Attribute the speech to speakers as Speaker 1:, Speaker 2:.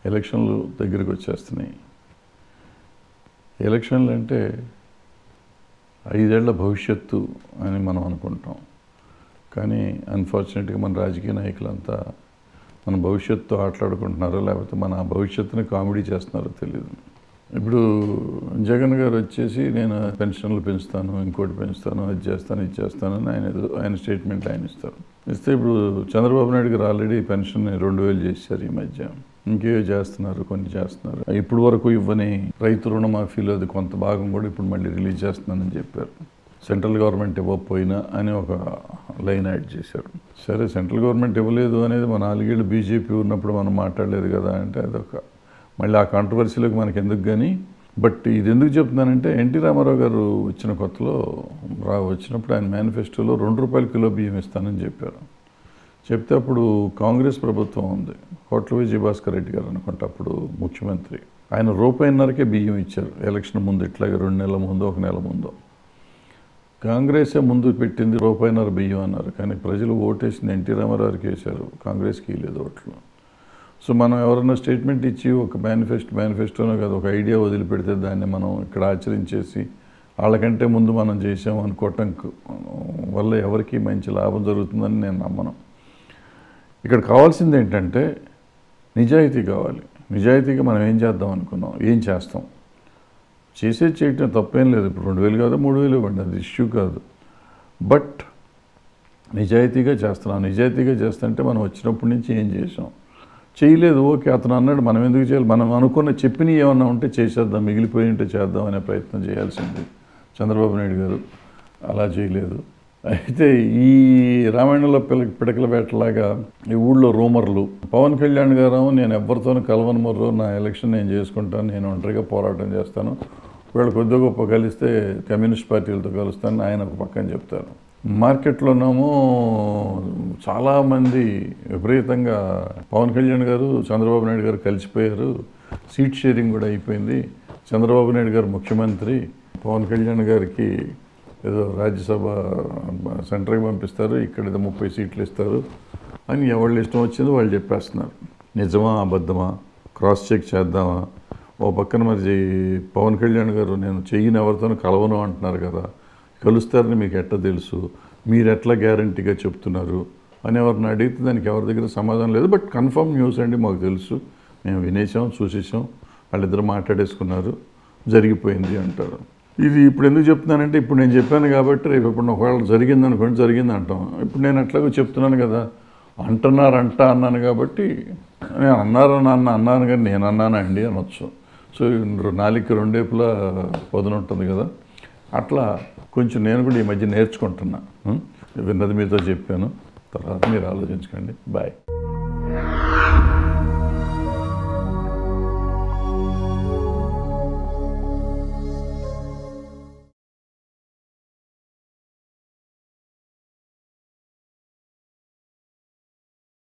Speaker 1: ఎలక్షన్లు దగ్గరికి వచ్చేస్తున్నాయి ఎలక్షన్లు అంటే ఐదేళ్ల భవిష్యత్తు అని మనం అనుకుంటాం కానీ అన్ఫార్చునేట్గా మన రాజకీయ నాయకులంతా మన భవిష్యత్తు ఆటలాడుకుంటున్నారో లేకపోతే మన భవిష్యత్తుని కామెడీ చేస్తున్నారో తెలియదు ఇప్పుడు జగన్ గారు వచ్చేసి నేను పెన్షన్లు పెంచుతాను ఇంకోటి పెంచుతాను అది చేస్తాను ఇది చేస్తాను అని ఆయన ఏదో- ఆయన స్టేట్మెంట్ ఆయన ఇస్తారు ఇస్తే ఇప్పుడు చంద్రబాబు నాయుడు గారు ఆల్రెడీ పెన్షన్ రెండు వేలు చేశారు ఈ మధ్య ఇంకేవో చేస్తున్నారు కొన్ని చేస్తున్నారు ఇప్పుడు వరకు ఇవ్వని రైతు రుణమాఫీలో అది కొంత భాగం కూడా ఇప్పుడు మళ్ళీ రిలీజ్ చేస్తున్నానని చెప్పారు సెంట్రల్ గవర్నమెంట్ ఇవ్వకపోయినా అని ఒక లైన్ యాడ్ చేశారు సరే సెంట్రల్ గవర్నమెంట్ ఇవ్వలేదు అనేది మన నాలుగేళ్ళు బీజేపీ ఉన్నప్పుడు మనం మాట్లాడలేదు కదా అంటే అదొక మళ్ళీ ఆ కాంట్రవర్సీలోకి మనకి ఎందుకు కానీ బట్ ఇది ఎందుకు చెప్తున్నానంటే ఎన్టీ రామారావు గారు వచ్చిన కొత్తలో రా వచ్చినప్పుడు ఆయన మేనిఫెస్టోలో రెండు రూపాయల కిలో బియ్యం ఇస్తానని చెప్పారు చెప్తే అప్పుడు కాంగ్రెస్ ప్రభుత్వం ఉంది కోట్ల విజయభాస్కర్ రెడ్డి గారు అనుకుంటా అప్పుడు ముఖ్యమంత్రి ఆయన రూపాయిన్నరకే బియ్యం ఇచ్చారు ఎలక్షన్ ముందు ఇట్లాగే రెండు నెలల ముందు ఒక నెల ముందు కాంగ్రెసే ముందు పెట్టింది రూపాయిన్నర బియ్యం అన్నారు కానీ ప్రజలు ఓటేసింది ఎన్టీ రామారావుకి వేశారు కాంగ్రెస్కి లేదు ఓట్లు సో మనం ఎవరైనా స్టేట్మెంట్ ఇచ్చి ఒక మేనిఫెస్టో మేనిఫెస్టోనో కాదు ఒక ఐడియా వదిలిపెడితే దాన్ని మనం ఇక్కడ ఆచరించేసి వాళ్ళకంటే ముందు మనం చేసాం అనుకోవటం వల్ల ఎవరికి మంచి లాభం జరుగుతుందని నేను నమ్మను ఇక్కడ కావాల్సింది ఏంటంటే నిజాయితీ కావాలి నిజాయితీగా మనం ఏం చేద్దాం అనుకున్నాం ఏం చేస్తాం చేసేది చేయటం తప్పేం లేదు ఇప్పుడు రెండు వేలు కాదు మూడు వేలు ఇవ్వండి అది ఇష్యూ కాదు బట్ నిజాయితీగా చేస్తున్నాం నిజాయితీగా చేస్తుంటే మనం వచ్చినప్పటి నుంచి ఏం చేసాం చేయలేదు ఓకే అతను అన్నాడు మనం ఎందుకు చేయాలి మనం అనుకున్న చెప్పిన ఏమన్నా ఉంటే చేసేద్దాం మిగిలిపోయి ఉంటే చేద్దాం అనే ప్రయత్నం చేయాల్సింది చంద్రబాబు నాయుడు గారు అలా చేయలేదు అయితే ఈ రామాయణంలో పిల్ల పిడకల వేటలాగా ఈ ఊళ్ళో రూమర్లు పవన్ కళ్యాణ్ గారు నేను ఎవరితోనూ కలవను మర్రో నా ఎలక్షన్ నేను చేసుకుంటాను నేను ఒంటరిగా పోరాటం చేస్తాను వీళ్ళు కొద్ది గొప్ప కలిస్తే కమ్యూనిస్ట్ పార్టీలతో కలుస్తాను ఆయన ఒక పక్కన చెప్తారు మార్కెట్లోనేమో చాలామంది విపరీతంగా పవన్ కళ్యాణ్ గారు చంద్రబాబు నాయుడు గారు కలిసిపోయారు సీట్ షేరింగ్ కూడా అయిపోయింది చంద్రబాబు నాయుడు గారు ముఖ్యమంత్రి పవన్ కళ్యాణ్ గారికి ఏదో రాజ్యసభ సెంటర్కి పంపిస్తారు ఇక్కడ ఏదో ముప్పై సీట్లు ఇస్తారు అని ఎవళ్ళు ఇష్టం వచ్చిందో వాళ్ళు చెప్పేస్తున్నారు నిజమా అబద్ధమా క్రాస్ చెక్ చేద్దామా ఓ పక్కన మరి పవన్ కళ్యాణ్ గారు నేను చెయ్యిని ఎవరితోనూ కలవను అంటున్నారు కదా కలుస్తారని మీకు ఎట్లా తెలుసు మీరు ఎట్లా గ్యారంటీగా చెప్తున్నారు అని ఎవరిని అడిగితే దానికి ఎవరి దగ్గర సమాధానం లేదు బట్ కన్ఫర్మ్ న్యూస్ అండి మాకు తెలుసు మేము వినేసాం చూసేసాం వాళ్ళిద్దరు మాట్లాడేసుకున్నారు జరిగిపోయింది అంటారు ఇది ఇప్పుడు ఎందుకు చెప్తున్నానంటే ఇప్పుడు నేను చెప్పాను కాబట్టి రేపు ఇప్పుడు ఒకవేళ జరిగింది అనుకోండి జరిగింది అంటాం ఇప్పుడు నేను అట్లాగో చెప్తున్నాను కదా అంటున్నారు అంట అన్నాను కాబట్టి నేను అన్నారు నాన్న అన్నాను కానీ నేను అన్నాను అండి అనొచ్చు సో నాలుగుకి రెండేపులా పదును ఉంటుంది కదా అట్లా కొంచెం నేను కూడా ఈ మధ్య నేర్చుకుంటున్నా ఉం? విన్నది మీతో చెప్పాను తర్వాత మీరు ఆలోచించుకోండి బాయ్